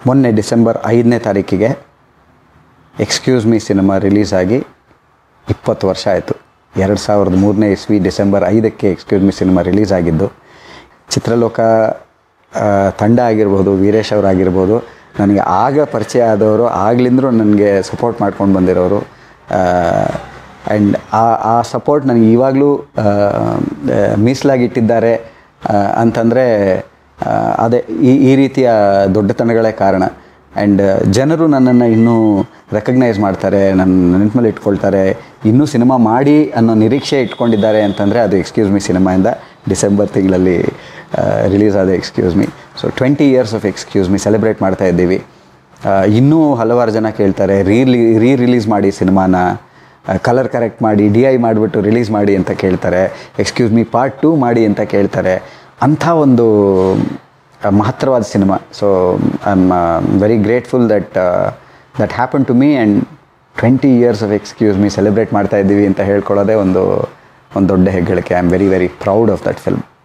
ಮೊನ್ನೆ ಡಿಸೆಂಬರ್ ಐದನೇ ತಾರೀಕಿಗೆ ಎಕ್ಸ್ಕ್ಯೂಸ್ ಮೀ ಸಿನಿಮಾ ರಿಲೀಸ್ ಆಗಿ ಇಪ್ಪತ್ತು ವರ್ಷ ಆಯಿತು ಎರಡು ಸಾವಿರದ ಮೂರನೇ ಇಸ್ವಿ ಡಿಸೆಂಬರ್ ಐದಕ್ಕೆ ಎಕ್ಸ್ಕ್ಯೂಸ್ ಮೀ ಸಿನಿಮಾ ರಿಲೀಸ್ ಆಗಿದ್ದು ಚಿತ್ರಲೋಕ ಆ, ತಂಡ ಆಗಿರ್ಬೋದು ವೀರೇಶ್ ಅವರಾಗಿರ್ಬೋದು ನನಗೆ ಆಗ ಪರಿಚಯ ಆದವರು ಆಗ್ಲಿಂದರೂ ನನಗೆ ಸಪೋರ್ಟ್ ಮಾಡ್ಕೊಂಡು ಬಂದಿರೋರು ಆ್ಯಂಡ್ ಆ ಆ ಸಪೋರ್ಟ್ ನನಗೆ ಇವಾಗಲೂ ಮೀಸಲಾಗಿಟ್ಟಿದ್ದಾರೆ ಅಂತಂದರೆ ಅದೇ ಈ ಈ ರೀತಿಯ ದೊಡ್ಡ ತಂಡಗಳೇ ಕಾರಣ ಆ್ಯಂಡ್ ಜನರು ನನ್ನನ್ನು ಇನ್ನೂ ರೆಕಗ್ನೈಸ್ ಮಾಡ್ತಾರೆ ನನ್ನ ನೆನಪಲ್ಲಿ ಇಟ್ಕೊಳ್ತಾರೆ ಇನ್ನೂ ಸಿನಿಮಾ ಮಾಡಿ ಅನ್ನೋ ನಿರೀಕ್ಷೆ ಇಟ್ಕೊಂಡಿದ್ದಾರೆ ಅಂತಂದರೆ ಅದು ಎಕ್ಸ್ಕ್ಯೂಸ್ ಮೀ ಸಿನಿಮಾಯಿಂದ ಡಿಸೆಂಬರ್ ತಿಂಗಳಲ್ಲಿ ರಿಲೀಸ್ ಆದ excuse me so twenty years of excuse me celebrate ಮಾಡ್ತಾ ಇದ್ದೀವಿ ಆ, ಇನ್ನೂ ಹಲವಾರು ಜನ ಕೇಳ್ತಾರೆ ರೀ ರೀ ರಿಲೀಸ್ ಮಾಡಿ ಸಿನಿಮಾನ ಕಲರ್ ಕರೆಕ್ಟ್ ಮಾಡಿ ಡಿ ಐ ಮಾಡಿಬಿಟ್ಟು ರಿಲೀಸ್ ಮಾಡಿ ಅಂತ ಕೇಳ್ತಾರೆ ಎಕ್ಸ್ಕ್ಯೂಸ್ ಮೀ ಪಾರ್ಟ್ ಟೂ ಮಾಡಿ ಅಂತ ಕೇಳ್ತಾರೆ ಅಂಥ ಒಂದು ಆ, ಮಹತ್ತರವಾದ ಸಿನಿಮಾ so I am very grateful that that happen to me and twenty years of excuse me celebrate ಮಾಡ್ತಾ ಇದ್ದೀವಿ ಅಂತ ಹೇಳ್ಕೊಳ್ಳೋದೇ ಒಂದು ಒಂದು ದೊಡ್ಡ ಹೆಗ್ಗಳಿಕೆ I am very very proud of that film